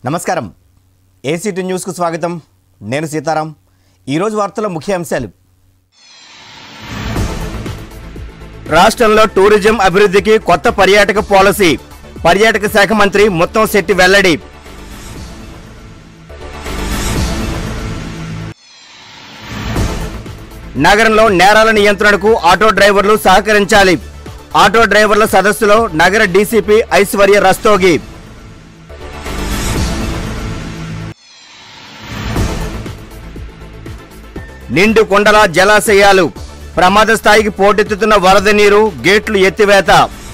నమస్కారం ఏసీటీ న్యూస్కు స్వాగతం నేను సీతారాం ఈరోజు వార్తల ముఖ్య అంశాలు రాష్ట్రంలో టూరిజం అభివృద్ధికి కొత్త పర్యాటక పాలసీ పర్యాటక శాఖ మంత్రి ముత్తం శెట్టి వెల్లడి నగరంలో నేరాల నియంత్రణకు ఆటో డ్రైవర్లు సహకరించాలి ఆటో డ్రైవర్ల సదస్సులో నగర డీసీపీ ఐశ్వర్య రస్తోగి నిండు కొండల జలాశయాలు ప్రమాద స్థాయికి పోటెత్తుతున్న వరద నీరు గేట్లు ఎత్తివేత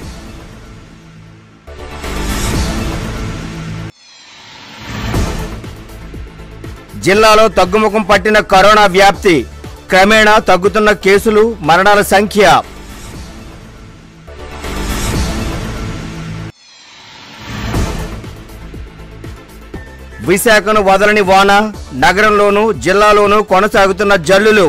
జిల్లాలో తగ్గుముఖం పట్టిన కరోనా వ్యాప్తి క్రమేణా తగ్గుతున్న కేసులు మరణాల సంఖ్య విశాఖను వదలని వాన నగరంలోనూ జిల్లాలోనూ కొనసాగుతున్న జల్లులు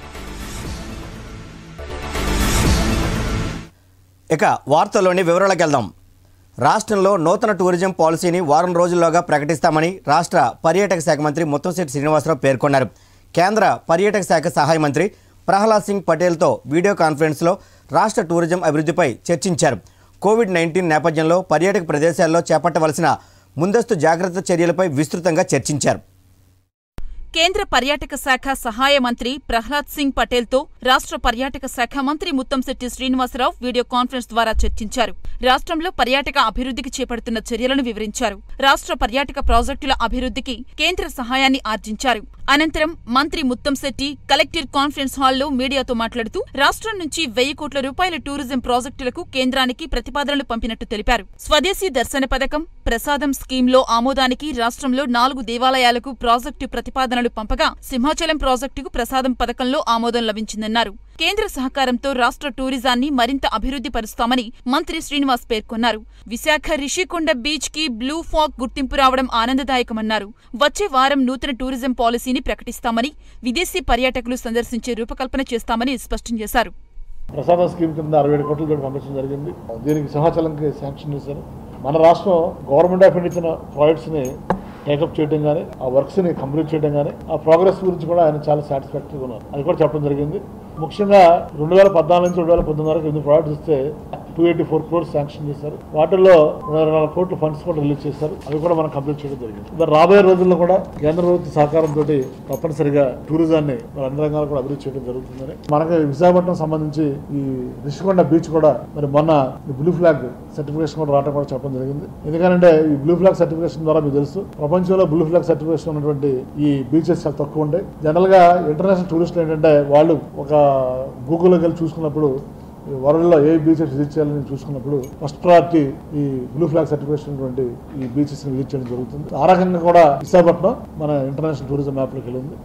ఇక వార్తల్లోని వివరాలకు వెళ్దాం రాష్ట్రంలో నూతన టూరిజం పాలసీని వారం రోజుల్లోగా ప్రకటిస్తామని రాష్ట్ర పర్యాటక శాఖ మంత్రి ముత్తంశెట్టి శ్రీనివాసరావు పేర్కొన్నారు కేంద్ర పర్యాటక శాఖ సహాయ మంత్రి ప్రహ్లాద్ సింగ్ పటేల్తో వీడియో కాన్ఫరెన్స్లో రాష్ట్ర టూరిజం అభివృద్ధిపై చర్చించారు కోవిడ్ నైన్టీన్ నేపథ్యంలో పర్యాటక ప్రదేశాల్లో చేపట్టవలసిన ముందస్తు జాగ్రత్త చర్యలపై విస్తృతంగా చర్చించారు కేంద్ర పర్యాటక శాఖ సహాయ మంత్రి ప్రహ్లాద్ సింగ్ పటేల్తో రాష్ట్ర పర్యాటక శాఖ మంత్రి ముత్తంశెట్టి శ్రీనివాసరావు వీడియో కాన్ఫరెన్స్ ద్వారా చర్చించారు రాష్ట్రంలో పర్యాటక అభివృద్ధికి చేపడుతున్న చర్యలను వివరించారు రాష్ట్ర పర్యాటక ప్రాజెక్టుల అభివృద్ధికి కేంద్ర సహాయాన్ని ఆర్జించారు అనంతరం మంత్రి ముత్తంశెట్టి కలెక్టర్ కాన్ఫరెన్స్ హాల్లో మీడియాతో మాట్లాడుతూ రాష్ట్రం నుంచి వెయ్యి కోట్ల రూపాయల టూరిజం ప్రాజెక్టులకు కేంద్రానికి ప్రతిపాదనలు పంపినట్టు తెలిపారు స్వదేశీ దర్శన పథకం ప్రసాదం స్కీంలో ఆమోదానికి రాష్ట్రంలో నాలుగు దేవాలయాలకు ప్రాజెక్టు ప్రతిపాదనలు పంపగా సింహాచలం ప్రాజెక్టుకు ప్రసాదం పథకంలో ఆమోదం లభించిందన్నారు కేంద్ర సహకారంతో రాష్ట్ర టూరిజాన్ని మరింత అభివృద్ధి పరుస్తామని మంత్రి శ్రీనివాస్ పేర్కొన్నారు విశాఖ రిషికొండ బీచ్ కి బ్లూ ఫాగ్ గుర్తింపు రావడం ఆనందదాయకమన్నారు వచ్చే వారం నూతన టూరిజం పాలసీని ప్రకటిస్తామని విదేశీ పర్యాటకులు సందర్శించే రూపకల్పన చేస్తామని స్పష్టం చేశారు ప్రసాద స్కీమ్ కింద అరవై ఏడు కోట్ల తోటి పంపించడం జరిగింది దీనికి సింహాచలంకి శాంక్షన్ చేశారు మన రాష్ట్రం గవర్నమెంట్ ఆఫ్ ఇండియా ఇచ్చిన ప్రాజెక్ట్స్ని టేకప్ చేయడం కానీ ఆ వర్క్స్ని కంప్లీట్ చేయడం కానీ ఆ ప్రోగ్రెస్ గురించి కూడా ఆయన చాలా సాటిస్ఫాక్టరీగా ఉన్నారు అది కూడా చెప్పడం జరిగింది ముఖ్యంగా రెండు వేల పద్నాలుగు నుంచి రెండు వేల పంతొమ్మిది వరకు ఎనిమిది ప్రాజెక్ట్స్ ఇస్తే two eighty four crores sanction చేశారు వాటిల్లో రెండు వేల నాలుగు కోట్ల ఫండ్స్ కూడా రిలీజ్ చేశారు అవి కూడా మనం కంప్లీట్ చేయడం జరిగింది మరి రాబోయే రోజుల్లో కూడా కేంద్ర ప్రభుత్వ సహకారంతో తప్పనిసరిగా టూరిజాన్ని మరి అన్ని రంగాలు కూడా అభివృద్ధి చేయడం జరుగుతుందని మనకి విశాఖపట్నం సంబంధించి ఈ రిషికొండ బీచ్ కూడా మరి మొన్న ఈ బ్లూ ఫ్లాగ్ సర్టిఫికేషన్ కూడా రావడం కూడా చెప్పడం జరిగింది ఎందుకంటే ఈ బ్లూ ఫ్లాగ్ సర్టిఫికేషన్ ద్వారా మీకు తెలుసు ప్రపంచంలో బ్లూ ఫ్లాగ్ సర్టిఫికేషన్ ఉన్నటువంటి ఈ బీచెస్ చాలా తక్కువ ఉంటాయి జనరల్ గా ఇంటర్నేషనల్ టూరిస్టులు ఏంటంటే వాళ్ళు ఒక గూగుల్లోకి వెళ్ళి చూసుకున్నప్పుడు ఈ వరల్డ్లో ఏ బీచెస్ విజిట్ చేయాలని చూసుకున్నప్పుడు ఫస్ట్ ప్రయారిటీ ఈ బ్లూ ఫ్లాగ్ సర్టిఫికేషన్ ఉన్నటువంటి ఈ బీచెస్ విజిట్ చేయడం జరుగుతుంది ఆ రకంగా కూడా విశాఖపట్నం మన ఇంటర్నేషనల్ టూరిజం మ్యాప్లోకి వెళ్ళింది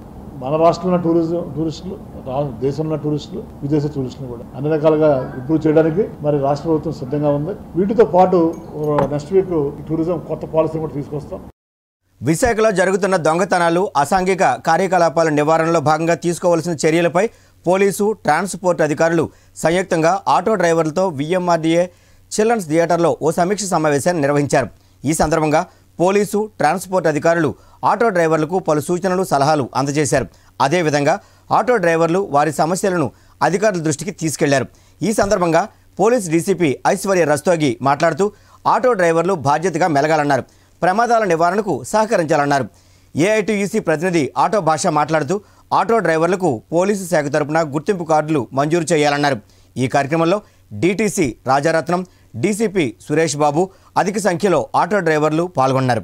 మన రాష్ట్రంలో టూరిజం టూరిస్టులు రా- దేశంలో టూరిస్టులు విదేశీ టూరిస్టులు కూడా అన్ని రకాలుగా ఇంప్రూవ్ చేయడానికి మరి రాష్ట్ర ప్రభుత్వం సిద్ధంగా ఉంది వీటితో పాటు నెక్స్ట్ వీక్ టూరిజం కొత్త పాలసీ కూడా తీసుకొస్తాం విశాఖలో జరుగుతున్న దొంగతనాలు అసాంఘిక కార్యకలాపాల నివారణలో భాగంగా తీసుకోవాల్సిన చర్యలపై పోలీసు ట్రాన్స్పోర్ట్ అధికారులు సంయుక్తంగా ఆటో డ్రైవర్లతో విఎంఆర్డీఏ చిల్డ్రన్స్ థియేటర్లో ఓ సమీక్ష సమావేశాన్ని నిర్వహించారు ఈ సందర్భంగా పోలీసు ట్రాన్స్పోర్ట్ అధికారులు ఆటో డ్రైవర్లకు పలు సూచనలు సలహాలు అందజేశారు అదేవిధంగా ఆటో డ్రైవర్లు వారి సమస్యలను అధికారుల దృష్టికి తీసుకెళ్లారు ఈ సందర్భంగా పోలీస్ డీసీపీ ఐశ్వర్య రస్తోగి మాట్లాడుతూ ఆటో డ్రైవర్లు బాధ్యతగా మెలగాలన్నారు ప్రమాదాల నివారణకు సహకరించాలన్నారు ఏఐటీయూసీ ప్రతినిధి ఆటో భాష మాట్లాడుతూ ఆటో డ్రైవర్లకు పోలీసు శాఖ తరపున గుర్తింపు కార్డులు మంజూరు చేయాలన్నారు ఈ కార్యక్రమంలో డీటీసీ రాజారత్నం డీసీపీ సురేష్ బాబు అధిక సంఖ్యలో ఆటో డ్రైవర్లు పాల్గొన్నారు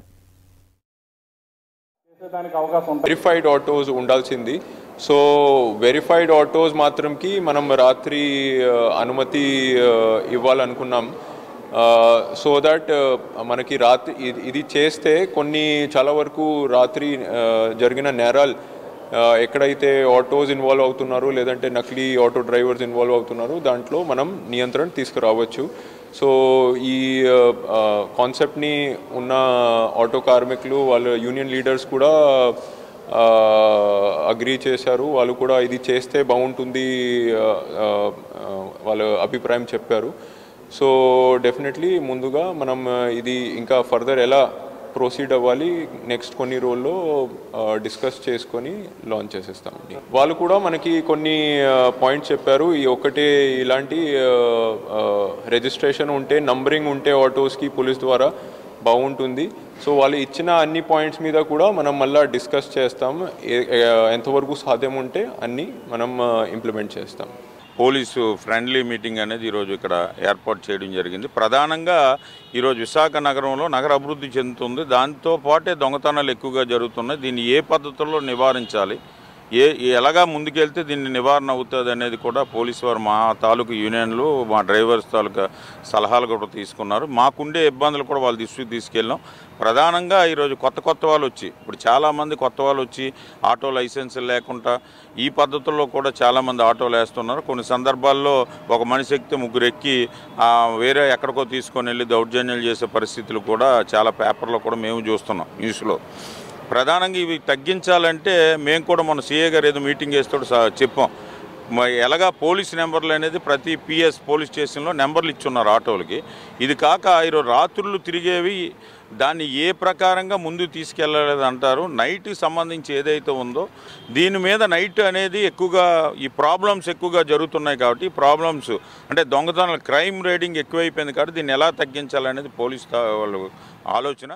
వెరిఫైడ్ ఆటోస్ ఉండాల్సింది సో వెరిఫైడ్ ఆటోస్ మాత్రంకి మనం రాత్రి ఆ, అనుమతి ఆ, ఇవ్వాలనుకున్నాం సో దట్ మనకి రాత్రి ఇది- ఇది చేస్తే కొన్ని చాలా వరకు రాత్రి ఆ, జరిగిన నేరాలు ఆ, ఎక్కడైతే ఆటోస్ ఇన్వాల్వ్ అవుతున్నారు లేదంటే నకిలీ ఆటో డ్రైవర్స్ ఇన్వాల్వ్ అవుతున్నారు దాంట్లో మనం నియంత్రణ తీసుకురావచ్చు సో ఈ కాన్సెప్ట్ని ఉన్న ఆటో కార్మికులు వాళ్ళ యూనియన్ లీడర్స్ కూడా అగ్రీ చేశారు వాళ్ళు కూడా ఇది చేస్తే బాగుంటుంది ఆ, ఆ, ఆ, వాళ్ళ అభిప్రాయం చెప్పారు సో డెఫినెట్లీ ముందుగా మనం ఆ, ఇది ఇంకా ఫర్దర్ ఎలా ప్రొసీడ్ అవ్వాలి నెక్స్ట్ కొన్ని రోజుల్లో డిస్కస్ చేసుకొని లాంచ్ చేసేస్తామండి వాళ్ళు కూడా మనకి కొన్ని పాయింట్స్ చెప్పారు ఈ ఒకటే ఇలాంటి రిజిస్ట్రేషన్ ఉంటే నంబరింగ్ ఉంటే ఆటోస్కి పోలీస్ ద్వారా బాగుంటుంది సో వాళ్ళు ఇచ్చిన అన్ని పాయింట్స్ మీద కూడా మనం మళ్ళీ డిస్కస్ చేస్తాం ఏ- ఏ- ఎంతవరకు సాధ్యం ఉంటే అన్నీ మనం ఇంప్లిమెంట్ చేస్తాం పోలీసు ఫ్రెండ్లీ మీటింగ్ అనేది ఈరోజు ఇక్కడ ఏర్పాటు చేయడం జరిగింది ప్రధానంగా ఈరోజు విశాఖ నగరంలో నగర అభివృద్ధి చెందుతుంది దాంతో పాటే దొంగతనాలు ఎక్కువగా జరుగుతున్నాయి దీన్ని ఏ పద్ధతుల్లో నివారించాలి ఏ ఎలాగా ముందుకెళ్తే దీన్ని నివారణ అవుతుంది అనేది కూడా పోలీసు వారు మా తాలూకు యూనియన్లు మా డ్రైవర్స్ తాలూకా సలహాలు కూడా తీసుకున్నారు మాకుండే ఇబ్బందులు కూడా వాళ్ళ దృష్టికి తీసుకెళ్ళాం ప్రధానంగా ఈరోజు కొత్త కొత్త వాళ్ళు వచ్చి ఇప్పుడు చాలామంది కొత్త వాళ్ళు వచ్చి ఆటో లైసెన్స్ లేకుండా ఈ పద్ధతుల్లో కూడా చాలామంది ఆటోలు వేస్తున్నారు కొన్ని సందర్భాల్లో ఒక మనిషి ఎక్కితే ముగ్గురు ఎక్కి ఆ, వేరే ఎక్కడికో తీసుకొని వెళ్ళి దౌర్జన్యాలు చేసే పరిస్థితులు కూడా చాలా పేపర్లో కూడా మేము చూస్తున్నాం న్యూస్లో ప్రధానంగా ఇవి తగ్గించాలంటే మేము కూడా మన సీఏ గారు ఏదో మీటింగ్ చేస్తాడు చెప్పాం మ- ఎలాగా పోలీస్ నెంబర్లు అనేది ప్రతి పిఎస్ పోలీస్ స్టేషన్లో నెంబర్లు ఇచ్చున్నారు ఆటోలకి ఇది కాక ఈరోజు రాత్రులు తిరిగేవి దాన్ని ఏ ప్రకారంగా ముందుకు తీసుకెళ్ళలేదు అంటారు నైట్కి సంబంధించి ఏదైతే ఉందో దీని మీద నైట్ అనేది ఎక్కువగా ఈ ప్రాబ్లమ్స్ ఎక్కువగా జరుగుతున్నాయి కాబట్టి ఈ ప్రాబ్లమ్స్ అంటే దొంగతనాలు క్రైమ్ రేటింగ్ ఎక్కువైపోయింది కాబట్టి దీన్ని ఎలా తగ్గించాలనేది పోలీస్ తా- వాళ్ళు ఆలోచన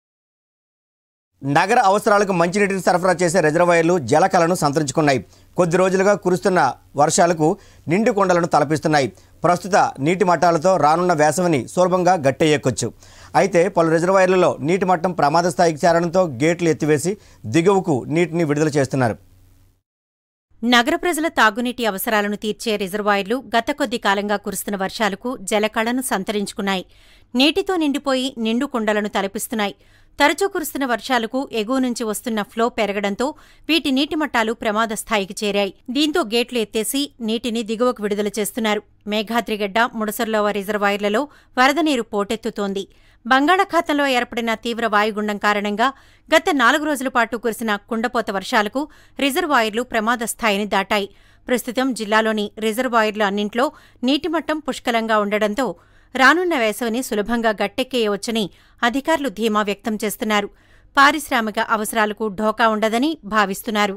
నగర అవసరాలకు మంచినీటిని సరఫరా చేసే రిజర్వాయర్లు జలకలను సంతరించుకున్నాయి కొద్ది రోజులుగా కురుస్తున్న వర్షాలకు నిండు కొండలను తలపిస్తున్నాయి ప్రస్తుత నీటి మట్టాలతో రానున్న వేసవిని సులభంగా గట్టెయ్యకొచ్చు అయితే పలు రిజర్వాయర్లలో నీటి మట్టం ప్రమాద స్థాయికి చేరడంతో గేట్లు ఎత్తివేసి దిగువకు నీటిని విడుదల చేస్తున్నారు నగర ప్రజల తాగునీటి అవసరాలను తీర్చే రిజర్వాయర్లు గత కొద్ది కాలంగా కురుస్తున్న వర్షాలకు జలకళను సంతరించుకున్నాయి నీటితో నిండిపోయి నిండు కుండలను తలపిస్తున్నాయి తరచూ కురుస్తున్న వర్షాలకు ఎగువ నుంచి వస్తున్న ఫ్లో పెరగడంతో వీటి నీటి మట్టాలు ప్రమాద స్థాయికి చేరాయి దీంతో గేట్లు ఎత్తేసి నీటిని దిగువకు విడుదల చేస్తున్నారు మేఘాద్రిగడ్డ ముడసర్లోవ రిజర్వాయర్లలో వరద నీరు పోటెత్తుతోంది బంగాళాఖాతంలో ఏర్పడిన తీవ్ర వాయుగుండం కారణంగా గత నాలుగు రోజుల పాటు కురిసిన కుండపోత వర్షాలకు రిజర్వాయర్లు ప్రమాద స్థాయిని దాటాయి ప్రస్తుతం జిల్లాలోని రిజర్వాయర్లు అన్నింట్లో నీటిమట్టం పుష్కలంగా ఉండడంతో రానున్న వేసవిని సులభంగా గట్టెక్కేయవచ్చని అధికారులు ధీమా వ్యక్తం చేస్తున్నారు పారిశ్రామిక అవసరాలకు ఢోకా ఉండదని భావిస్తున్నారు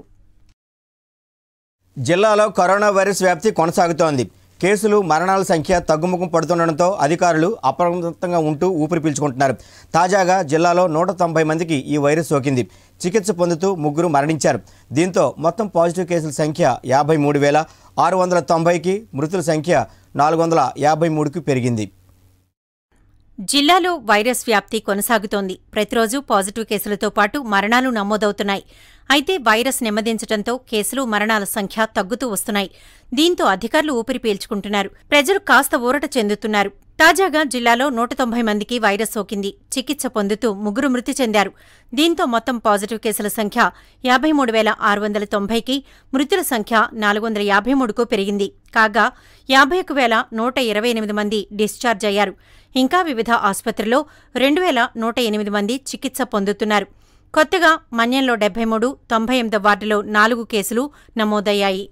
జిల్లాలో కరోనా వైరస్ వ్యాప్తి కొనసాగుతోంది కేసులు మరణాల సంఖ్య తగ్గుముఖం పడుతుండటంతో అధికారులు అప్రమత్తంగా ఉంటూ ఊపిరి పీల్చుకుంటున్నారు తాజాగా జిల్లాలో నూట తొంభై మందికి ఈ వైరస్ సోకింది చికిత్స పొందుతూ ముగ్గురు మరణించారు దీంతో మొత్తం పాజిటివ్ కేసుల సంఖ్య యాభై మూడు వేల ఆరు వందల తొంభైకి మృతుల సంఖ్య నాలుగు వందల యాభై మూడుకి పెరిగింది జిల్లాలో వైరస్ వ్యాప్తి కొనసాగుతోంది ప్రతిరోజు పాజిటివ్ కేసులతో పాటు మరణాలు నమోదవుతున్నాయి అయితే వైరస్ నెమ్మదించడంతో కేసులు మరణాల సంఖ్య తగ్గుతూ వస్తున్నాయి దీంతో అధికారులు ఊపిరి పీల్చుకుంటున్నారు ప్రజలు కాస్త ఊరట చెందుతున్నారు తాజాగా జిల్లాలో నూట తొంభై మందికి వైరస్ సోకింది చికిత్స పొందుతూ ముగ్గురు మృతి చెందారు దీంతో మొత్తం పాజిటివ్ కేసుల సంఖ్య యాభై మూడు వేల ఆరు వందల తొంభైకి మృతుల సంఖ్య నాలుగు వందల యాభై మూడుకు పెరిగింది కాగా యాభై ఒక వేల నూట ఇరవై ఎనిమిది మంది డిశ్చార్జ్ అయ్యారు ఇంకా వివిధ ఆసుపత్రుల్లో రెండు వేల నూట ఎనిమిది మంది చికిత్స పొందుతున్నారు కొత్తగా మన్యంలో డెబ్బై మూడు తొంభై ఎనిమిది వార్డులో నాలుగు కేసులు నమోదయ్యాయి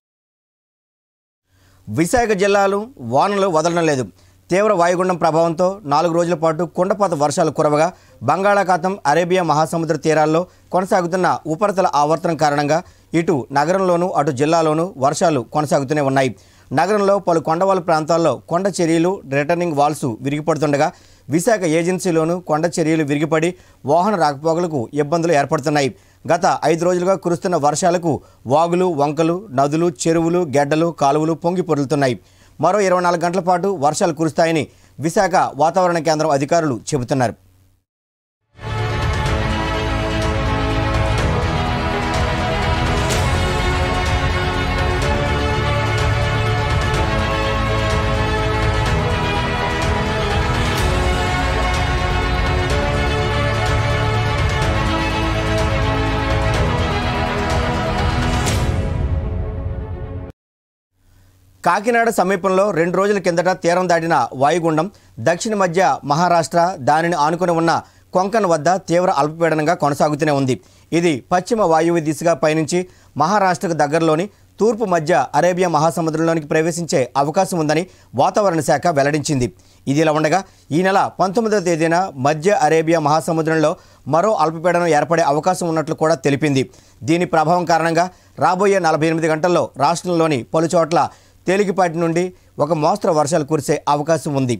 విశాఖ జిల్లాలో వానలు వదలడం లేదు తీవ్ర వాయుగుండం ప్రభావంతో నాలుగు రోజుల పాటు కుండపాత వర్షాలు కురవగా బంగాళాఖాతం అరేబియా మహాసముద్ర తీరాల్లో కొనసాగుతున్న ఉపరితల ఆవర్తనం కారణంగా ఇటు నగరంలోనూ అటు జిల్లాలోనూ వర్షాలు కొనసాగుతూనే ఉన్నాయి నగరంలో పలు కొండవాళ్ళ ప్రాంతాల్లో కొండ చర్యలు రిటర్నింగ్ వాల్స్ విరిగిపడుతుండగా విశాఖ ఏజెన్సీలోనూ కొండ చర్యలు విరిగిపడి వాహన రాకపోకలకు ఇబ్బందులు ఏర్పడుతున్నాయి గత ఐదు రోజులుగా కురుస్తున్న వర్షాలకు వాగులు వంకలు నదులు చెరువులు గెడ్డలు కాలువలు పొంగి పొరులుతున్నాయి మరో ఇరవై నాలుగు గంటల పాటు వర్షాలు కురుస్తాయని విశాఖ వాతావరణ కేంద్రం అధికారులు చెబుతున్నారు కాకినాడ సమీపంలో రెండు రోజుల కిందట తీరం దాటిన వాయుగుండం దక్షిణ మధ్య మహారాష్ట్ర దానిని ఆనుకుని ఉన్న కొంకన్ వద్ద తీవ్ర అల్పపీడనంగా కొనసాగుతూనే ఉంది ఇది పశ్చిమ వాయువ్య దిశగా పయనించి మహారాష్ట్రకు దగ్గరలోని తూర్పు మధ్య అరేబియా మహాసముద్రంలోనికి ప్రవేశించే అవకాశం ఉందని వాతావరణ శాఖ వెల్లడించింది ఇది ఇలా ఉండగా ఈ నెల పంతొమ్మిదవ తేదీన మధ్య అరేబియా మహాసముద్రంలో మరో అల్పపీడనం ఏర్పడే అవకాశం ఉన్నట్లు కూడా తెలిపింది దీని ప్రభావం కారణంగా రాబోయే నలభై ఎనిమిది గంటల్లో రాష్ట్రంలోని పలు చోట్ల తేలికపాటి నుండి ఒక మోస్తరు వర్షాలు కురిసే అవకాశం ఉంది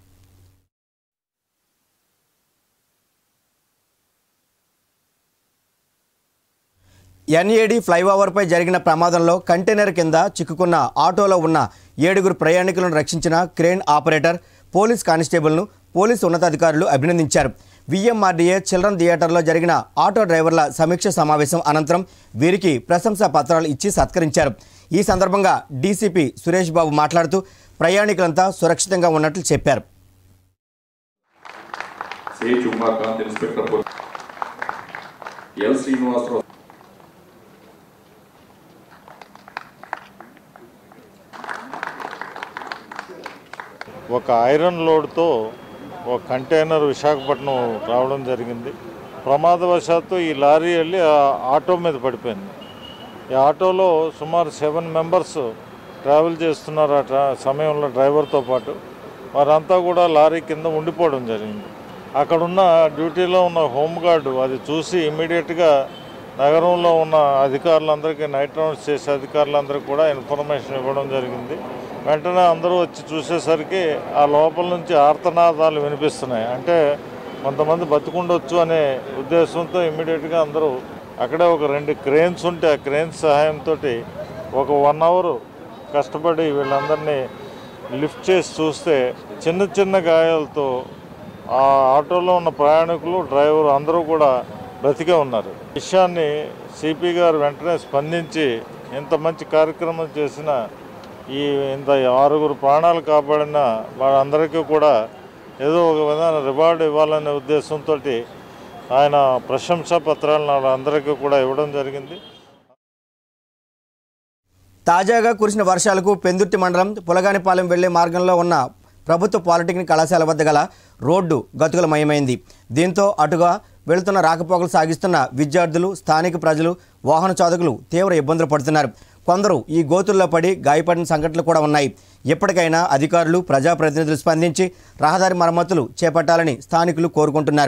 ఎన్ఏడి ఫ్లైఓవర్పై జరిగిన ప్రమాదంలో కంటైనర్ కింద చిక్కుకున్న ఆటోలో ఉన్న ఏడుగురు ప్రయాణికులను రక్షించిన క్రేన్ ఆపరేటర్ పోలీస్ కానిస్టేబుల్ను పోలీసు ఉన్నతాధికారులు అభినందించారు విఎంఆర్డీఏ చిల్డ్రన్ థియేటర్లో జరిగిన ఆటో డ్రైవర్ల సమీక్ష సమావేశం అనంతరం వీరికి ప్రశంసా పత్రాలు ఇచ్చి సత్కరించారు ఈ సందర్భంగా డీసీపీ సురేష్ బాబు మాట్లాడుతూ ప్రయాణికులంతా సురక్షితంగా ఉన్నట్లు చెప్పారు సి చుంబాకాంత్ ఇన్స్పెక్టర్ పోలీస్ ఎల్ శ్రీనివాసరావు ఒక ఐరన్ లోడ్తో ఒక కంటైనర్ విశాఖపట్నం రావడం జరిగింది ప్రమాదవశాత్తు ఈ లారీ వెళ్ళి ఆ ఆటో మీద పడిపోయింది ఈ ఆటోలో సుమారు సెవెన్ మెంబర్స్ ట్రావెల్ చేస్తున్నారు ఆ ట్రా సమయంలో డ్రైవర్తో పాటు వారంతా కూడా లారీ కింద ఉండిపోవడం జరిగింది అక్కడున్న డ్యూటీలో ఉన్న హోంగార్డు అది చూసి ఇమీడియట్గా నగరంలో ఉన్న అధికారులందరికీ నైట్ రౌండ్స్ చేసే అధికారులందరికీ కూడా ఇన్ఫర్మేషన్ ఇవ్వడం జరిగింది వెంటనే అందరూ వచ్చి చూసేసరికి ఆ లోపల నుంచి ఆర్తనాదాలు వినిపిస్తున్నాయి అంటే కొంతమంది బతుకుండొచ్చు అనే ఉద్దేశంతో ఇమ్మీడియట్గా అందరూ అక్కడే ఒక రెండు క్రేన్స్ ఉంటే ఆ క్రేన్స్ సహాయంతో ఒక వన్ అవర్ కష్టపడి వీళ్ళందరినీ లిఫ్ట్ చేసి చూస్తే చిన్న చిన్న గాయాలతో ఆ ఆటోలో ఉన్న ప్రయాణికులు డ్రైవర్ అందరూ కూడా బ్రతికే ఉన్నారు విషయాన్ని సిపి గారు వెంటనే స్పందించి ఇంత మంచి కార్యక్రమం చేసిన ఈ ఇంత ఆరుగురు ప్రాణాలు కాపాడిన వాళ్ళందరికీ కూడా ఏదో ఒక విధంగా రివార్డు ఇవ్వాలనే ఉద్దేశంతో ఆయన ప్రశంసా పత్రాలను వాళ్ళందరికీ కూడా ఇవ్వడం జరిగింది తాజాగా కురిసిన వర్షాలకు పెందుర్తి మండలం పులగానిపాలెం వెళ్లే మార్గంలో ఉన్న ప్రభుత్వ పాలిటెక్నిక్ కళాశాల వద్ద గల రోడ్డు గతుకులమయమైంది దీంతో అటుగా వెళుతున్న రాకపోకలు సాగిస్తున్న విద్యార్థులు స్థానిక ప్రజలు వాహన చాలకులు తీవ్ర ఇబ్బందులు పడుతున్నారు కొందరు ఈ గోతుల్లో పడి గాయపడిన సంఘటనలు కూడా ఉన్నాయి ఎప్పటికైనా అధికారులు ప్రజాప్రతినిధులు స్పందించి రహదారి మరమ్మతులు చేపట్టాలని స్థానికులు కోరుకుంటున్నారు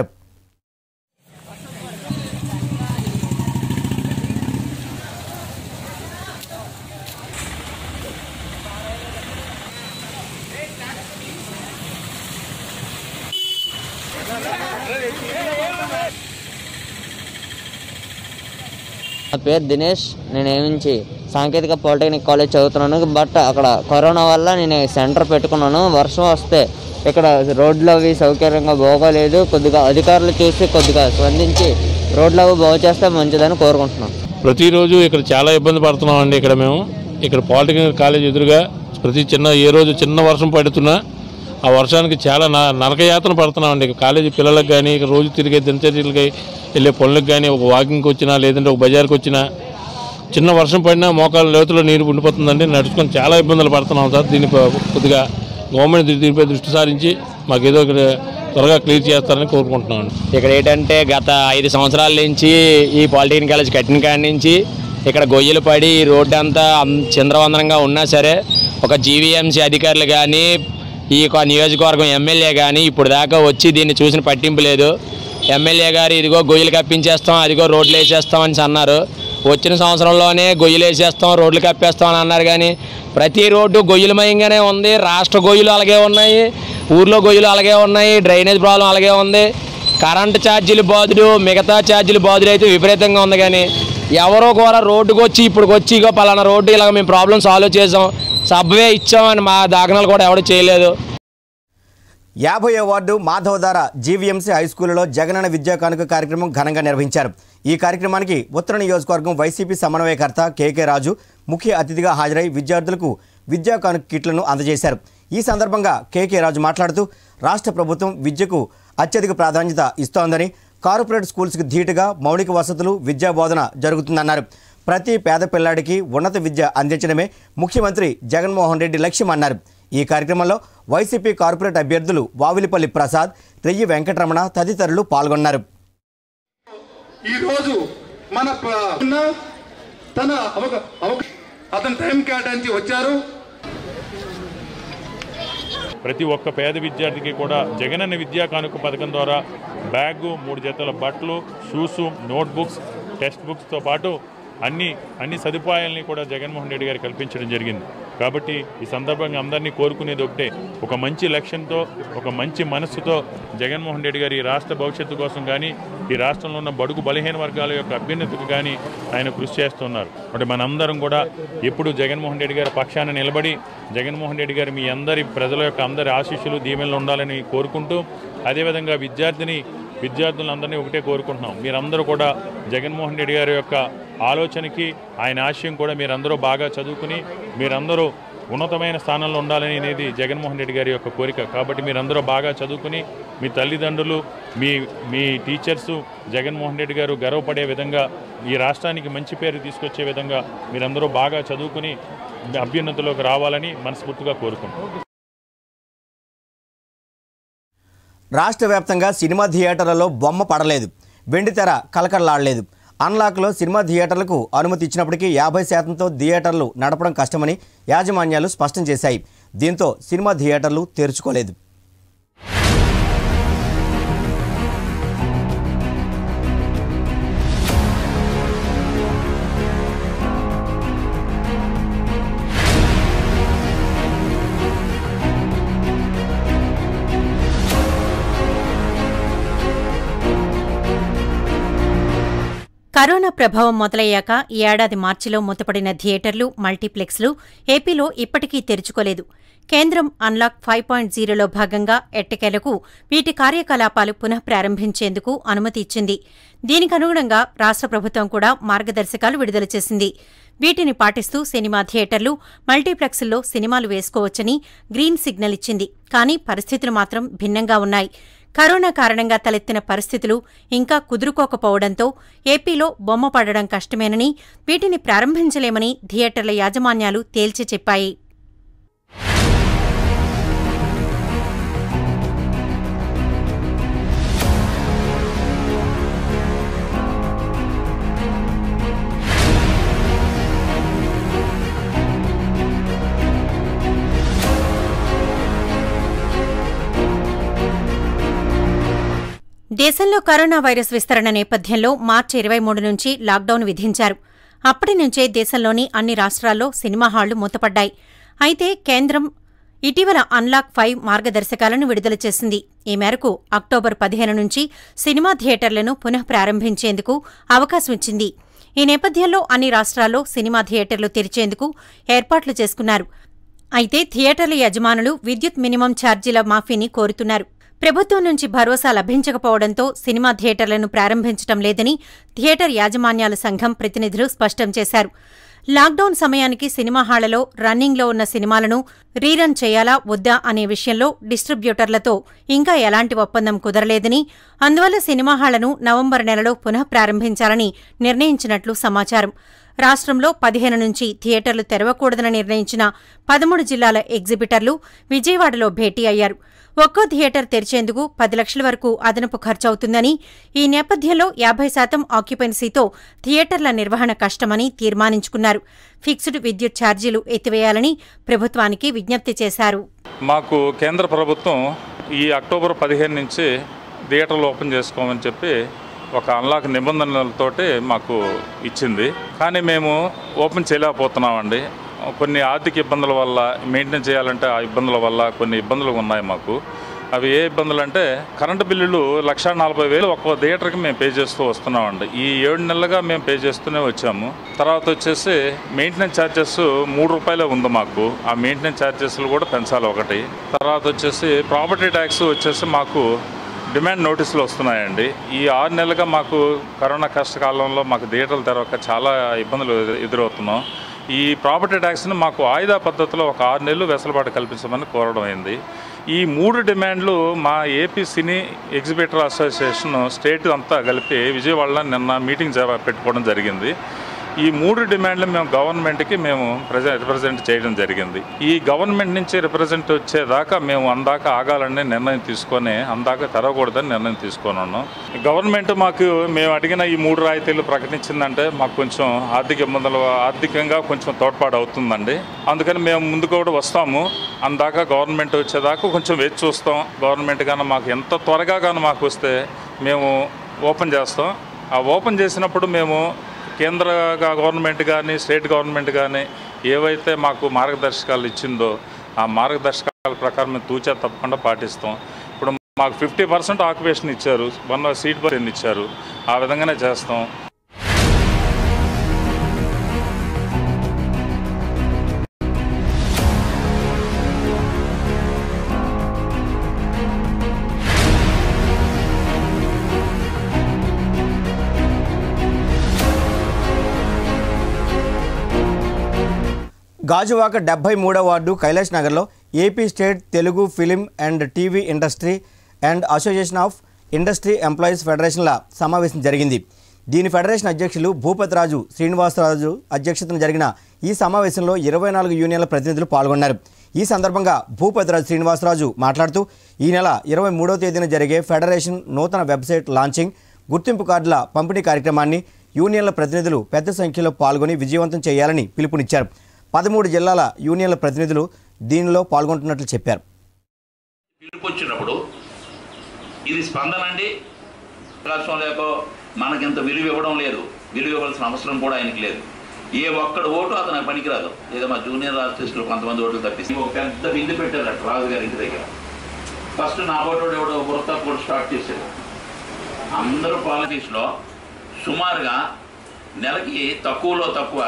నా పేరు దినేష్ నేను ఏమించి సాంకేతిక పాలిటెక్నిక్ కాలేజ్ చదువుతున్నాను బట్ అక్కడ కరోనా వల్ల నేను సెంటర్ పెట్టుకున్నాను వర్షం వస్తే ఇక్కడ రోడ్లు అవి సౌకర్యంగా బాగోలేదు కొద్దిగా అధికారులు చూసి కొద్దిగా స్పందించి రోడ్లు అవి బాగు చేస్తే మంచిదని కోరుకుంటున్నాను ప్రతిరోజు ఇక్కడ చాలా ఇబ్బంది పడుతున్నాం అండి ఇక్కడ మేము ఇక్కడ పాలిటెక్నిక్ కాలేజ్ ఎదురుగా ప్రతి చిన్న ఏ రోజు చిన్న వర్షం పడుతున్నా ఆ వర్షానికి చాలా న నరకయాతన పడుతున్నాం అండి కాలేజీ పిల్లలకు కానీ ఇక రోజు తిరిగే దినచర్యలకి వెళ్ళే పనులకు కానీ ఒక వాకింగ్కి వచ్చినా లేదంటే ఒక బజార్కి వచ్చినా చిన్న వర్షం పడినా మోకాళ్ళ లోతులో నీరు ఉండిపోతుందండి నడుచుకొని చాలా ఇబ్బందులు పడుతున్నాం సార్ దీని ప- కొద్దిగా గవర్నమెంట్ దీ- దీనిపై దృష్టి సారించి మాకు ఏదో ఒకటి త్వరగా క్లియర్ చేస్తారని కోరుకుంటున్నాం ఇక్కడ ఏంటంటే గత ఐదు సంవత్సరాల నుంచి ఈ పాలిటెక్నిక్ కాలేజ్ కట్టిన కాడి నుంచి ఇక్కడ గొయ్యలు పడి ఈ రోడ్డు అంతా అం- చిందరవందరంగా ఉన్నా సరే ఒక జీవీఎంసీ అధికారులు కానీ ఈ యొక్క నియోజకవర్గం ఎమ్మెల్యే కానీ ఇప్పుడు దాకా వచ్చి దీన్ని చూసిన పట్టింపు లేదు ఎమ్మెల్యే గారు ఇదిగో గొయ్యలు కప్పించేస్తాం అదిగో రోడ్లు వేసేస్తాం అని అన్నారు వచ్చిన సంవత్సరంలోనే గొయ్యలు వేసేస్తాం రోడ్లు కప్పేస్తాం అని అన్నారు కానీ ప్రతి రోడ్డు గొయ్యలమయంగానే ఉంది రాష్ట్ర గొయ్యలు అలాగే ఉన్నాయి ఊర్లో గొయ్యలు అలాగే ఉన్నాయి డ్రైనేజ్ ప్రాబ్లం అలాగే ఉంది కరెంటు ఛార్జీలు బాధుడు మిగతా ఛార్జీలు బాధుడు అయితే విపరీతంగా ఉంది కానీ ఎవరో కూడా రోడ్డుకు వచ్చి ఇప్పుడు వచ్చి ఇగో పలానా రోడ్డు ఇలాగ మేము ప్రాబ్లం సాల్వ్ చేసాం సబ్వే ఇచ్చామని మా దాఖనాలు కూడా ఎవరు చేయలేదు యాభై వార్డు మాధవధార జీవీఎంసీ హై స్కూల్లో జగనన్న విద్యా కానుక కార్యక్రమం ఘనంగా నిర్వహించారు ఈ కార్యక్రమానికి ఉత్తర నియోజకవర్గం వైసీపీ సమన్వయకర్త కేకే రాజు ముఖ్య అతిథిగా హాజరై విద్యార్థులకు విద్యా కానుక కిట్లను అందజేశారు ఈ సందర్భంగా కేకే రాజు మాట్లాడుతూ రాష్ట్ర ప్రభుత్వం విద్యకు అత్యధిక ప్రాధాన్యత ఇస్తోందని కార్పొరేట్ స్కూల్స్కి ధీటుగా మౌలిక వసతులు విద్యా బోధన జరుగుతుందన్నారు ప్రతి పేద పిల్లాడికి ఉన్నత విద్య అందించడమే ముఖ్యమంత్రి జగన్మోహన్ రెడ్డి లక్ష్యమన్నారు ఈ కార్యక్రమంలో వైసీపీ కార్పొరేట్ అభ్యర్థులు వావిలిపల్లి ప్రసాద్ రెయ్యి వెంకటరమణ తదితరులు పాల్గొన్నారు ఈరోజు మన ప్ర- ఉన్న తన అవక అవక అతను టైం కేటాయించి వచ్చారు ప్రతి ఒక్క పేద విద్యార్థికి కూడా జగనన్న విద్యా కానుక పథకం ద్వారా బ్యాగు మూడు జతల బట్టలు షూసు నోట్బుక్స్ టెక్స్ట్ బుక్స్తో పాటు అన్ని అన్ని సదుపాయాలని కూడా జగన్మోహన్ రెడ్డి గారు కల్పించడం జరిగింది కాబట్టి ఈ సందర్భంగా అందరినీ కోరుకునేది ఒకటే ఒక మంచి లక్ష్యంతో ఒక మంచి మనస్సుతో జగన్మోహన్ రెడ్డి గారు ఈ రాష్ట్ర భవిష్యత్తు కోసం కానీ ఈ రాష్ట్రంలో ఉన్న బడుగు బలహీన వర్గాల యొక్క అభ్యున్నతికి కానీ ఆయన కృషి చేస్తున్నారు అంటే మనందరం కూడా ఎప్పుడు జగన్మోహన్ రెడ్డి గారి పక్షాన నిలబడి జగన్మోహన్ రెడ్డి గారు మీ అందరి ప్రజల యొక్క అందరి ఆశీస్సులు దీవెనలు ఉండాలని కోరుకుంటూ అదేవిధంగా విద్యార్థిని విద్యార్థులందరినీ ఒకటే కోరుకుంటున్నాం మీరందరూ కూడా జగన్మోహన్ రెడ్డి గారి యొక్క ఆలోచనకి ఆయన ఆశయం కూడా మీరందరూ బాగా చదువుకుని మీరందరూ ఉన్నతమైన స్థానంలో ఉండాలని అనేది జగన్మోహన్ రెడ్డి గారి యొక్క కోరిక కాబట్టి మీరందరూ బాగా చదువుకుని మీ తల్లిదండ్రులు మీ మీ టీచర్సు జగన్మోహన్ రెడ్డి గారు గర్వపడే విధంగా ఈ రాష్ట్రానికి మంచి పేరు తీసుకొచ్చే విధంగా మీరందరూ బాగా చదువుకుని అభ్యున్నతిలోకి రావాలని మనస్ఫూర్తిగా కోరుకుంటున్నాం రాష్ట్ర వ్యాప్తంగా సినిమా థియేటర్లలో బొమ్మ పడలేదు వెండితెర కలకలలాడలేదు అన్లాక్లో సినిమా థియేటర్లకు అనుమతి ఇచ్చినప్పటికీ యాభై శాతంతో థియేటర్లు నడపడం కష్టమని యాజమాన్యాలు స్పష్టం చేశాయి దీంతో సినిమా థియేటర్లు తెరుచుకోలేదు కరోనా ప్రభావం మొదలయ్యాక ఈ ఏడాది మార్చిలో మూతపడిన థియేటర్లు మల్టీప్లెక్స్లు ఏపీలో ఇప్పటికీ తెరుచుకోలేదు కేంద్రం అన్లాక్ ఫైవ్ పాయింట్ జీరోలో భాగంగా ఎట్టకేలకు వీటి కార్యకలాపాలు పునః ప్రారంభించేందుకు అనుమతి ఇచ్చింది దీనికనుగుణంగా రాష్ట్ర ప్రభుత్వం కూడా మార్గదర్శకాలు విడుదల చేసింది వీటిని పాటిస్తూ సినిమా థియేటర్లు మల్టీప్లెక్స్ల్లో సినిమాలు వేసుకోవచ్చని గ్రీన్ సిగ్నల్ ఇచ్చింది కానీ పరిస్థితులు మాత్రం భిన్నంగా ఉన్నాయి కరోనా కారణంగా తలెత్తిన పరిస్థితులు ఇంకా కుదురుకోకపోవడంతో ఏపీలో బొమ్మ పడడం కష్టమేనని వీటిని ప్రారంభించలేమని థియేటర్ల యాజమాన్యాలు తేల్చి చెప్పాయి దేశంలో కరోనా వైరస్ విస్తరణ నేపథ్యంలో మార్చి ఇరవై మూడు నుంచి లాక్డౌన్ విధించారు అప్పటి నుంచే దేశంలోని అన్ని రాష్ట్రాల్లో సినిమా హాళ్లు మూతపడ్డాయి అయితే కేంద్రం ఇటీవల అన్లాక్ ఫైవ్ మార్గదర్శకాలను విడుదల చేసింది ఈ మేరకు అక్టోబర్ పదిహేను నుంచి సినిమా థియేటర్లను పునః ప్రారంభించేందుకు అవకాశం ఇచ్చింది ఈ నేపథ్యంలో అన్ని రాష్ట్రాల్లో సినిమా థియేటర్లు తెరిచేందుకు ఏర్పాట్లు చేసుకున్నారు అయితే థియేటర్ల యజమానులు విద్యుత్ మినిమం ఛార్జీల మాఫీని కోరుతున్నారు ప్రభుత్వం నుంచి భరోసా లభించకపోవడంతో సినిమా థియేటర్లను ప్రారంభించడం లేదని థియేటర్ యాజమాన్యాల సంఘం ప్రతినిధులు స్పష్టం చేశారు లాక్డౌన్ సమయానికి సినిమా హాళ్లలో రన్నింగ్లో ఉన్న సినిమాలను రీరన్ చేయాలా వద్దా అనే విషయంలో డిస్ట్రిబ్యూటర్లతో ఇంకా ఎలాంటి ఒప్పందం కుదరలేదని అందువల్ల సినిమా హాళ్లను నవంబర్ నెలలో పునః ప్రారంభించాలని నిర్ణయించినట్లు సమాచారం రాష్ట్రంలో పదిహేను నుంచి థియేటర్లు తెరవకూడదని నిర్ణయించిన పదమూడు జిల్లాల ఎగ్జిబిటర్లు విజయవాడలో భేటీ అయ్యారు ఒక్కో థియేటర్ తెరిచేందుకు పది లక్షల వరకు అదనపు ఖర్చవుతుందని ఈ నేపథ్యంలో యాభై శాతం ఆక్యుపెన్సీతో థియేటర్ల నిర్వహణ కష్టమని తీర్మానించుకున్నారు ఫిక్స్డ్ విద్యుత్ ఛార్జీలు ఎత్తివేయాలని ప్రభుత్వానికి విజ్ఞప్తి చేశారు మాకు కేంద్ర ప్రభుత్వం ఈ అక్టోబర్ పదిహేను నుంచి థియేటర్లు ఓపెన్ చేసుకోమని చెప్పి ఒక అన్లాక్ నిబంధనలతోటి మాకు ఇచ్చింది కానీ మేము ఓపెన్ చేయలేకపోతున్నామండి కొన్ని ఆర్థిక ఇబ్బందుల వల్ల మెయింటైన్ చేయాలంటే ఆ ఇబ్బందుల వల్ల కొన్ని ఇబ్బందులు ఉన్నాయి మాకు అవి ఏ ఇబ్బందులు అంటే కరెంటు బిల్లులు లక్ష నలభై వేలు ఒక్కో థియేటర్కి మేము పే చేస్తూ వస్తున్నామండి ఈ ఏడు నెలలుగా మేము పే చేస్తూనే వచ్చాము తర్వాత వచ్చేసి మెయింటెనెన్స్ ఛార్జెస్ మూడు రూపాయలే ఉంది మాకు ఆ మెయింటెనెన్స్ ఛార్జెస్లు కూడా పెంచాలి ఒకటి తర్వాత వచ్చేసి ప్రాపర్టీ ట్యాక్స్ వచ్చేసి మాకు డిమాండ్ నోటీసులు వస్తున్నాయండి ఈ ఆరు నెలలుగా మాకు కరోనా కష్టకాలంలో మాకు థియేటర్లు తెరవక చాలా ఇబ్బందులు ఎదు- ఎదురవుతున్నాం ఈ ప్రాపర్టీ ట్యాక్స్ని మాకు ఆయుధ పద్ధతిలో ఒక ఆరు నెలలు వెసులుబాటు కల్పించమని కోరడం అయింది ఈ మూడు డిమాండ్లు మా AP cine exhibitor association state అంతా కలిపి విజయవాడలో నిన్న మీటింగ్ జ- పెట్టుకోవడం జరిగింది ఈ మూడు డిమాండ్లు మేము గవర్నమెంట్కి మేము ప్రజెంట్ రిప్రజెంట్ చేయడం జరిగింది ఈ గవర్నమెంట్ నుంచి రిప్రజెంట్ వచ్చేదాకా మేము అందాక ఆగాలని నిర్ణయం తీసుకొని అందాక తెరవకూడదని నిర్ణయం తీసుకొని ఉన్నాం గవర్నమెంట్ మాకు మేము అడిగిన ఈ మూడు రాయితీలు ప్రకటించిందంటే మాకు కొంచెం ఆర్థిక ఇబ్బందులు ఆర్థికంగా కొంచెం తోడ్పాటు అవుతుందండి అందుకని మేము ముందుకు కూడా వస్తాము అందాక గవర్నమెంట్ వచ్చేదాకా కొంచెం వేచి చూస్తాం గవర్నమెంట్ కానీ మాకు ఎంత త్వరగా కానీ మాకు వస్తే మేము ఓపెన్ చేస్తాం ఆ ఓపెన్ చేసినప్పుడు మేము కేంద్ర గవర్నమెంట్ కానీ స్టేట్ గవర్నమెంట్ కానీ ఏవైతే మాకు మార్గదర్శకాలు ఇచ్చిందో ఆ మార్గదర్శకాల ప్రకారం మేము తూచా తప్పకుండా పాటిస్తాం ఇప్పుడు మాకు ఫిఫ్టీ పర్సెంట్ ఆక్యుపేషన్ ఇచ్చారు వన్ సీట్ పర్సెంట్ ఇచ్చారు ఆ విధంగానే చేస్తాం గాజువాక డెబ్బై మూడో వార్డు కైలాష్ నగర్లో AP state Telugu film and TV industry and association of industry employees ఫెడరేషన్ల సమావేశం జరిగింది దీని ఫెడరేషన్ అధ్యక్షులు భూపతిరాజు శ్రీనివాసరాజు అధ్యక్షతన జరిగిన ఈ సమావేశంలో ఇరవై నాలుగు యూనియన్ల ప్రతినిధులు పాల్గొన్నారు ఈ సందర్భంగా భూపతిరాజు శ్రీనివాసరాజు మాట్లాడుతూ ఈ నెల ఇరవై మూడో తేదీన జరిగే ఫెడరేషన్ నూతన వెబ్సైట్ లాంచింగ్ గుర్తింపు కార్డుల పంపిణీ కార్యక్రమాన్ని యూనియన్ల ప్రతినిధులు పెద్ద సంఖ్యలో పాల్గొని విజయవంతం చేయాలని పిలుపునిచ్చారు పదమూడు జిల్లాల యూనియన్ల ప్రతినిధులు దీనిలో పాల్గొంటున్నట్లు చెప్పారు పిలుపుచ్చినప్పుడు ఇది స్పందన అండి ప్రకాశం లేక మనకింత విలువ ఇవ్వడం లేదు విలువ ఇవ్వాల్సిన అవసరం కూడా ఆయనకి లేదు ఏ ఒక్కడు ఓటు అతనికి పనికిరాదు ఏదో మా జూనియర్ ఆర్టిస్టులు కొంతమంది ఓట్లు తప్పిస్తే ఒక పెద్ద బిందు పెట్టారట రాజుగారి ఇంటి దగ్గర ఫస్ట్ నా ఓటు ఎవడో వృత్తా కూడా స్టార్ట్ చేశాడు అందరూ పాలిటిక్స్లో సుమారుగా నెలకి తక్కువలో తక్కువ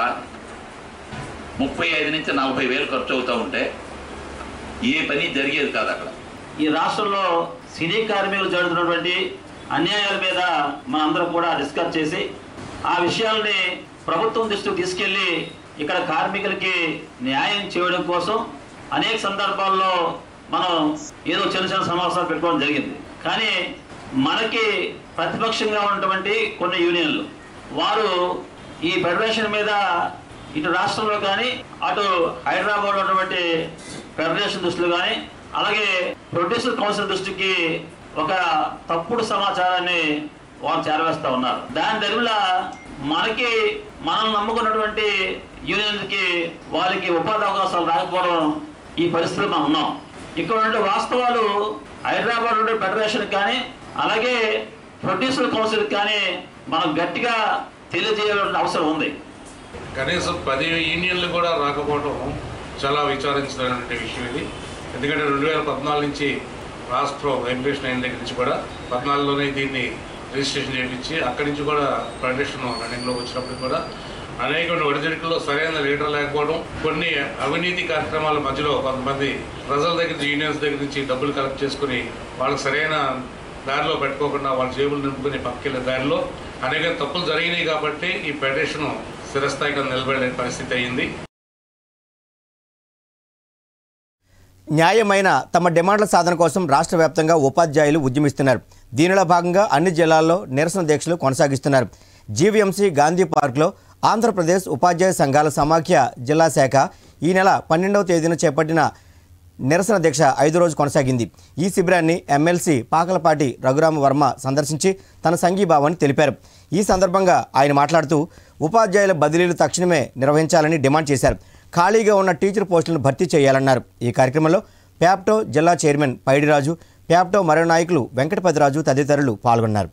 ముప్పై ఐదు నుంచి నలభై వేలు ఖర్చు అవుతూ ఉంటే ఏ పని జరిగేది కాదు అక్కడ ఈ రాష్ట్రంలో సినీ కార్మికులు జరుగుతున్నటువంటి అన్యాయాల మీద మనందరం కూడా డిస్కస్ చేసి ఆ విషయాల్ని ప్రభుత్వం దృష్టికి తీసుకెళ్లి ఇక్కడ కార్మికులకి న్యాయం చేయడం కోసం అనేక సందర్భాల్లో మనం ఏదో చిన్న చిన్న సమావేశాలు పెట్టుకోవడం జరిగింది కానీ మనకి ప్రతిపక్షంగా ఉన్నటువంటి కొన్ని యూనియన్లు వారు ఈ ఫెడరేషన్ మీద ఇటు రాష్ట్రంలో కానీ అటు హైదరాబాద్లో ఉన్నటువంటి ఫెడరేషన్ దృష్టిలో కానీ అలాగే ప్రొడ్యూసర్ కౌన్సిల్ దృష్టికి ఒక తప్పుడు సమాచారాన్ని వారు చేరవేస్తా ఉన్నారు దాని దగ్గర మనకి మనం నమ్ముకున్నటువంటి యూనియన్కి వారికి ఉపాధి అవకాశాలు రాకపోవడం ఈ పరిస్థితిలో మనం ఉన్నాం ఇక్కడ ఉండే వాస్తవాలు హైదరాబాద్ ఉండే ఫెడరేషన్ కానీ అలాగే ప్రొడ్యూసర్ కౌన్సిల్ కానీ మనం గట్టిగా తెలియజేయాల్సిన అవసరం ఉంది కనీసం పది యూనియన్లు కూడా రాకపోవడం చాలా విచారించినటువంటి విషయం ఇది ఎందుకంటే రెండు వేల పద్నాలుగు నుంచి రాష్ట్రం రెగ్యులేషన్ అయిన దగ్గర నుంచి కూడా పద్నాలుగులోనే దీన్ని రిజిస్ట్రేషన్ చేయించి అక్కడి నుంచి కూడా ఫెడరేషన్ రన్నింగ్లోకి వచ్చినప్పుడు కూడా అనేక ఒడిజడికల్లో సరైన లీడర్ లేకపోవడం కొన్ని అవినీతి కార్యక్రమాల మధ్యలో కొంతమంది ప్రజల దగ్గర నుంచి యూనియన్స్ దగ్గర నుంచి డబ్బులు కలెక్ట్ చేసుకుని వాళ్ళకి సరైన దారిలో పెట్టుకోకుండా వాళ్ళ జేబులు నింపుకుని పక్కకెళ్ళే దారిలో అనేక తప్పులు జరిగినాయి కాబట్టి ఈ ఫెడరేషన్ స్థిరస్థాయిగా నిలబడే పరిస్థితి అయింది న్యాయమైన తమ డిమాండ్ల సాధన కోసం రాష్ట్ర వ్యాప్తంగా ఉపాధ్యాయులు ఉద్యమిస్తున్నారు దీనిలో భాగంగా అన్ని జిల్లాల్లో నిరసన దీక్షలు కొనసాగిస్తున్నారు జీవీఎంసీ గాంధీ పార్క్లో ఆంధ్రప్రదేశ్ ఉపాధ్యాయ సంఘాల సమాఖ్య జిల్లా శాఖ ఈ నెల పన్నెండవ తేదీన చేపట్టిన నిరసన దీక్ష ఐదు రోజు కొనసాగింది ఈ శిబిరాన్ని ఎమ్మెల్సీ పాకలపాటి రఘురామ వర్మ సందర్శించి తన సంఘీభావాన్ని తెలిపారు ఈ సందర్భంగా ఆయన మాట్లాడుతూ ఉపాధ్యాయుల బదిలీలు తక్షణమే నిర్వహించాలని డిమాండ్ చేశారు ఖాళీగా ఉన్న టీచర్ పోస్టులను భర్తీ చేయాలన్నారు ఈ కార్యక్రమంలో ప్యాప్టో జిల్లా చైర్మన్ పైడిరాజు ప్యాప్టో మరో నాయకులు వెంకటపతిరాజు తదితరులు పాల్గొన్నారు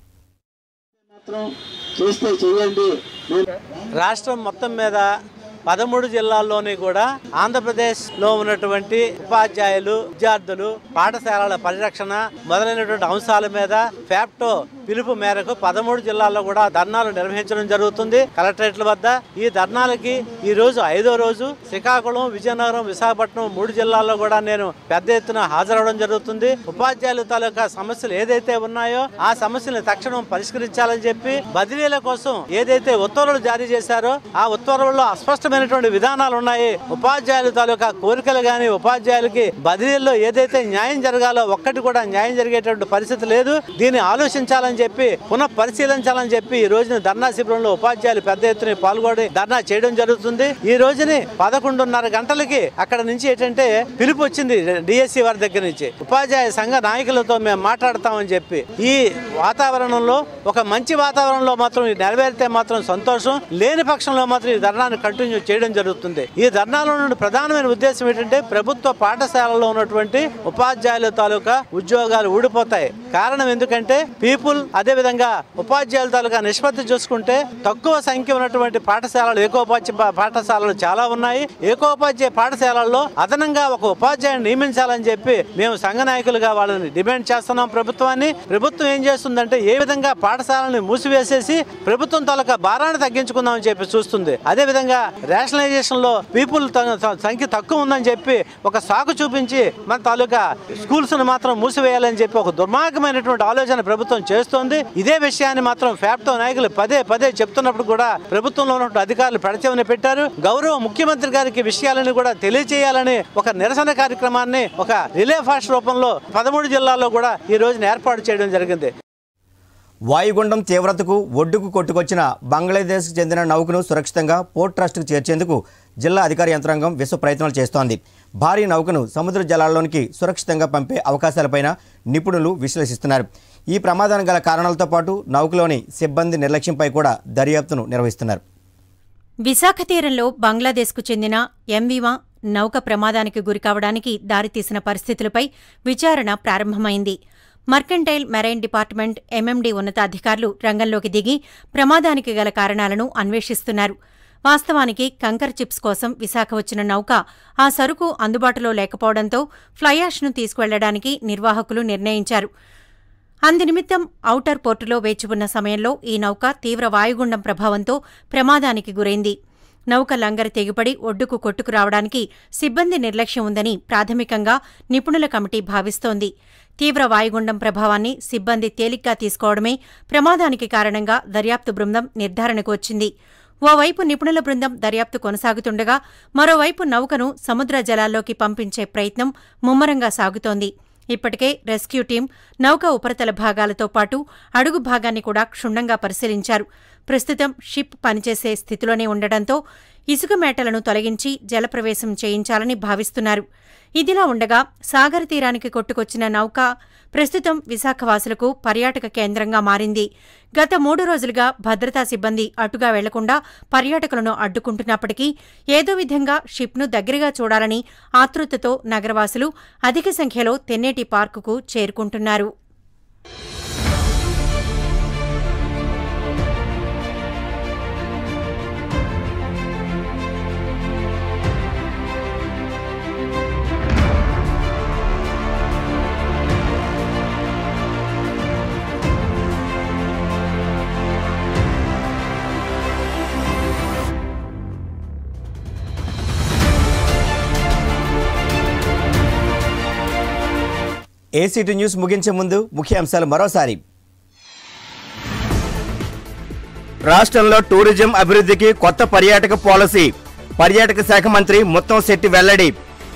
చేస్తే చేయండి రాష్ట్రం మొత్తం మీద పదమూడు జిల్లాల్లోని కూడా ఆంధ్రప్రదేశ్లో ఉన్నటువంటి ఉపాధ్యాయులు విద్యార్థులు పాఠశాలల పరిరక్షణ మొదలైనటువంటి అంశాల మీద ఫ్యాప్టో పిలుపు మేరకు పదమూడు జిల్లాల్లో కూడా ధర్నాలు నిర్వహించడం జరుగుతుంది కలెక్టరేట్ల వద్ద ఈ ధర్నాలకి ఈ రోజు ఐదో రోజు శ్రీకాకుళం విజయనగరం విశాఖపట్నం మూడు జిల్లాల్లో కూడా నేను పెద్ద ఎత్తున హాజరవడం జరుగుతుంది ఉపాధ్యాయుల తాలూకా సమస్యలు ఏదైతే ఉన్నాయో ఆ సమస్యలను తక్షణం పరిష్కరించాలని చెప్పి బదిలీల కోసం ఏదైతే ఉత్తర్వులు జారీ చేశారో ఆ ఉత్తర్వుల్లో అస్పష్టమైన విరుద్ధమైనటువంటి విధానాలు ఉన్నాయి ఉపాధ్యాయుల తాలూకా కోరికలు కానీ ఉపాధ్యాయులకి బదిలీల్లో ఏదైతే న్యాయం జరగాలో ఒక్కటి కూడా న్యాయం జరిగేటువంటి పరిస్థితి లేదు దీన్ని ఆలోచించాలని చెప్పి పునః పరిశీలించాలని చెప్పి ఈ రోజున ధర్నా శిబిరంలో ఉపాధ్యాయులు పెద్ద ఎత్తున పాల్గొని ధర్నా చేయడం జరుగుతుంది ఈ రోజుని పదకొండున్నర గంటలకి అక్కడ నుంచి ఏంటంటే పిలుపు వచ్చింది డిఎస్సి వారి దగ్గర నుంచి ఉపాధ్యాయ సంఘ నాయకులతో మేము మాట్లాడతామని చెప్పి ఈ వాతావరణంలో ఒక మంచి వాతావరణంలో మాత్రం ఇది నెరవేరితే మాత్రం సంతోషం లేని పక్షంలో మాత్రం ఈ ధర్నాను కంటిన్యూ చేయడం జరుగుతుంది ఈ ధర్నాలో నుండి ప్రధానమైన ఉద్దేశం ఏంటంటే ప్రభుత్వ పాఠశాలలో ఉన్నటువంటి ఉపాధ్యాయుల తాలూకా ఉద్యోగాలు ఊడిపోతాయి కారణం ఎందుకంటే పీపుల్ అదే విధంగా ఉపాధ్యాయుల తాలూకా నిష్పత్తి చూసుకుంటే తక్కువ సంఖ్య ఉన్నటువంటి పాఠశాలలు ఏకోపాధ్యాయ పా- పాఠశాలలు చాలా ఉన్నాయి ఏకోపాధ్యాయ పాఠశాలల్లో అదనంగా ఒక ఉపాధ్యాయుని నియమించాలని చెప్పి మేము సంఘ నాయకులుగా వాళ్ళని డిమాండ్ చేస్తున్నాం ప్రభుత్వాన్ని ప్రభుత్వం ఏం చేస్తుందంటే ఏ విధంగా పాఠశాలని మూసివేసేసి ప్రభుత్వం తాలూకా భారాన్ని తగ్గించుకుందామని చెప్పి చూస్తుంది అదే విధంగా రేషనలైజేషన్ లో పీపుల్ సంఖ్య తక్కువ ఉందని చెప్పి ఒక సాకు చూపించి మన తాలూకా స్కూల్స్ ను మాత్రం మూసివేయాలని చెప్పి ఒక దుర్మార్గమైనటువంటి ఆలోచన ప్రభుత్వం చేస్తోంది ఇదే విషయాన్ని మాత్రం ఫ్యాప్టో నాయకులు పదే పదే చెప్తున్నప్పుడు కూడా ప్రభుత్వంలో ఉన్నటువంటి అధికారులు పెడచెవిన పెట్టారు గౌరవ ముఖ్యమంత్రి గారికి విషయాలను కూడా తెలియజేయాలని ఒక నిరసన కార్యక్రమాన్ని ఒక రిలే ఫాస్ట్ రూపంలో పదమూడు జిల్లాల్లో కూడా ఈ రోజున ఏర్పాటు చేయడం జరిగింది వాయుగుండం తీవ్రతకు ఒడ్డుకు కొట్టుకొచ్చిన బంగ్లాదేశ్కు చెందిన నౌకను సురక్షితంగా పోర్ట్ ట్రస్ట్కు చేర్చేందుకు జిల్లా అధికార యంత్రాంగం విశ్వ ప్రయత్నాలు చేస్తోంది భారీ నౌకను సముద్ర జలాల్లోనికి సురక్షితంగా పంపే అవకాశాలపైన నిపుణులు విశ్లేషిస్తున్నారు ఈ ప్రమాదానికి గల కారణాలతో పాటు నౌకలోని సిబ్బంది నిర్లక్ష్యంపై కూడా దర్యాప్తును నిర్వహిస్తున్నారు విశాఖ తీరంలో బంగ్లాదేశ్కు చెందిన ఎంవిమా నౌక ప్రమాదానికి గురికావడానికి దారితీసిన పరిస్థితులపై విచారణ ప్రారంభమైంది మర్కంటైల్ మెరైన్ డిపార్ట్మెంట్ ఎంఎండీ ఉన్నతాధికారులు రంగంలోకి దిగి ప్రమాదానికి గల కారణాలను అన్వేషిస్తున్నారు వాస్తవానికి కంకర్ చిప్స్ కోసం విశాఖ వచ్చిన నౌక ఆ సరుకు అందుబాటులో లేకపోవడంతో ఫ్లైయాష్ను తీసుకువెళ్లడానికి నిర్వాహకులు నిర్ణయించారు అందునిమిత్తం ఔటర్ పోర్టులో వేచి ఉన్న సమయంలో ఈ నౌక తీవ్ర వాయుగుండం ప్రభావంతో ప్రమాదానికి గురైంది నౌక లంగరు తెగిపడి ఒడ్డుకు కొట్టుకురావడానికి సిబ్బంది నిర్లక్ష్యం ఉందని ప్రాథమికంగా నిపుణుల కమిటీ భావిస్తోంది తీవ్ర వాయుగుండం ప్రభావాన్ని సిబ్బంది తేలిగ్గా తీసుకోవడమే ప్రమాదానికి కారణంగా దర్యాప్తు బృందం నిర్ధారణకు వచ్చింది ఓవైపు నిపుణుల బృందం దర్యాప్తు కొనసాగుతుండగా మరోవైపు నౌకను సముద్ర జలాల్లోకి పంపించే ప్రయత్నం ముమ్మరంగా సాగుతోంది ఇప్పటికే రెస్క్యూ టీం నౌక ఉపరితల భాగాలతో పాటు అడుగు భాగాన్ని కూడా క్షుణ్ణంగా పరిశీలించారు ప్రస్తుతం షిప్ పనిచేసే స్థితిలోనే ఉండడంతో ఇసుక మేటలను తొలగించి జలప్రవేశం చేయించాలని భావిస్తున్నారు ఇదిలా ఉండగా సాగర తీరానికి కొట్టుకొచ్చిన నౌక ప్రస్తుతం విశాఖవాసులకు పర్యాటక కేంద్రంగా మారింది గత మూడు రోజులుగా భద్రతా సిబ్బంది అటుగా వెళ్లకుండా పర్యాటకులను అడ్డుకుంటున్నప్పటికీ ఏదో విధంగా షిప్ను దగ్గరగా చూడాలని ఆతృతతో నగరవాసులు అధిక సంఖ్యలో తెన్నేటి పార్కుకు చేరుకుంటున్నారు ఏసీటీ న్యూస్ ముగించే ముందు ముఖ్యాంశాలు మరోసారి రాష్ట్రంలో టూరిజం అభివృద్ధికి కొత్త పర్యాటక పాలసీ పర్యాటక శాఖ మంత్రి ముత్తం శెట్టి వెల్లడి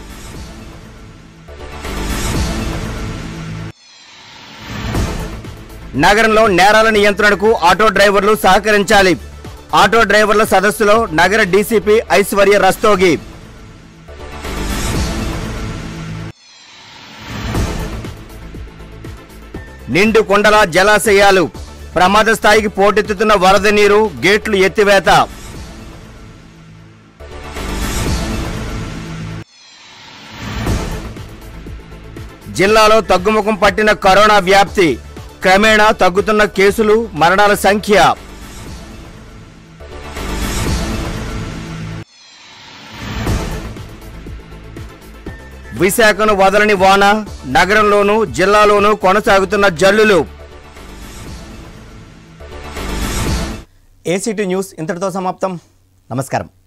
నగరంలో నేరాల నియంత్రణకు ఆటో డ్రైవర్లు సహకరించాలి ఆటో డ్రైవర్ల సదస్సులో నగర డీసీపీ ఐశ్వర్య రస్తోగి నిండు కొండల జలాశయాలు ప్రమాద స్థాయికి పోటెత్తుతున్న వరద నీరు గేట్లు ఎత్తివేత జిల్లాలో తగ్గుముఖం పట్టిన కరోనా వ్యాప్తి క్రమేణా తగ్గుతున్న కేసులు మరణాల సంఖ్య విశాఖను వదలని వాన నగరంలోనూ జిల్లాలోనూ కొనసాగుతున్న జల్లులు ఏసీటీ న్యూస్ ఇంతటితో సమాప్తం నమస్కారం